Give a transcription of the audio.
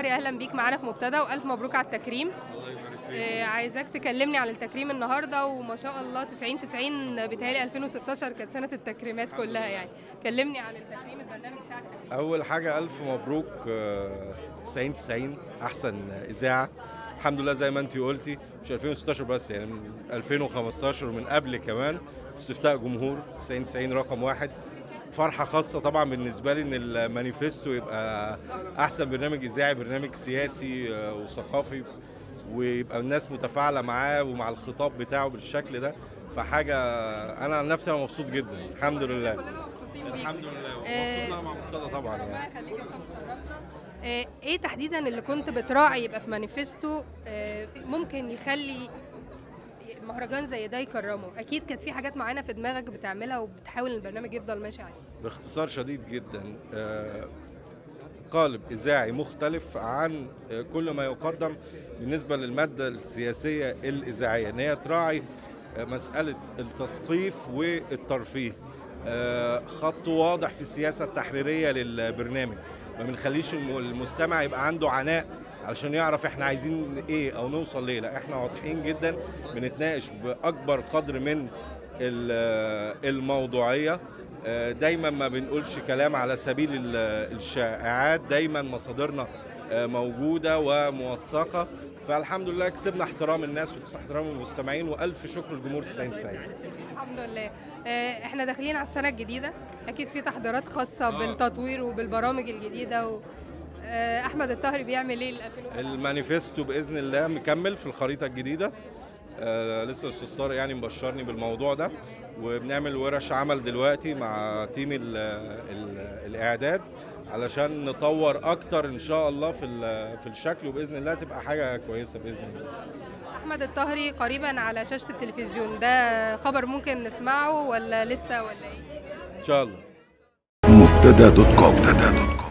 طهري اهلا بيك معانا في مبتدى والف مبروك على التكريم آه، عايزاك تكلمني عن التكريم النهارده وما شاء الله 90 90 بيتهيألي 2016 كانت سنه التكريمات كلها يعني كلمني عن التكريم البرنامج بتاعك اول حاجه الف مبروك آه، 90 90 احسن اذاعه الحمد لله زي ما انت قلتي مش 2016 بس يعني من 2015 ومن قبل كمان استفتاء جمهور 90 90 رقم واحد فرحه خاصه طبعا بالنسبه لي ان المانيفستو يبقى احسن برنامج اذاعي برنامج سياسي آه، وثقافي ويبقى الناس متفاعله معاه ومع الخطاب بتاعه بالشكل ده فحاجه انا عن نفسي انا مبسوط جدا الحمد لله كلنا مبسوطين بيك الحمد لله آه، ومبسوط مع مرتضى طبعا يعني ربنا يخليك انت مشرفنا آه، ايه تحديدا اللي كنت بتراعي يبقى في مانيفستو آه، ممكن يخلي مهرجان زي ده يكرمه اكيد كانت في حاجات معينه في دماغك بتعملها وبتحاول البرنامج يفضل ماشي عليه باختصار شديد جدا آه، قالب إذاعي مختلف عن آه، كل ما يقدم بالنسبة للمادة السياسية الإذاعية إن هي تراعي آه، مسألة التثقيف والترفيه آه، خط واضح في السياسة التحريرية للبرنامج ما بنخليش الم- المستمع يبقى عنده عناء علشان يعرف احنا عايزين ايه او نوصل ليه لا احنا واضحين جدا بنتناقش باكبر قدر من ال- الموضوعيه آه، دايما ما بنقولش كلام على سبيل ال- الشائعات دايما مصادرنا آه، موجوده وموثقه فالحمد لله كسبنا احترام الناس وكسبنا احترام المستمعين والف شكر لجمهور 90 90 الحمد لله آه، احنا داخلين على السنه الجديده اكيد في تحضيرات خاصه بالتطوير وبالبرامج الجديده و... آه، احمد الطاهري بيعمل ايه ل 2016 المانيفستو باذن الله مكمل في الخريطه الجديده آه لسه الاستاذ طارق يعني مبشرني بالموضوع ده وبنعمل ورش عمل دلوقتي مع تيم ال ال الاعداد علشان نطور اكتر ان شاء الله في ال- في الشكل وباذن الله تبقى حاجه كويسه باذن الله احمد الطاهري قريبا على شاشه التلفزيون ده خبر ممكن نسمعه ولا لسه ولا ايه ان شاء الله مبتدا دوت كوم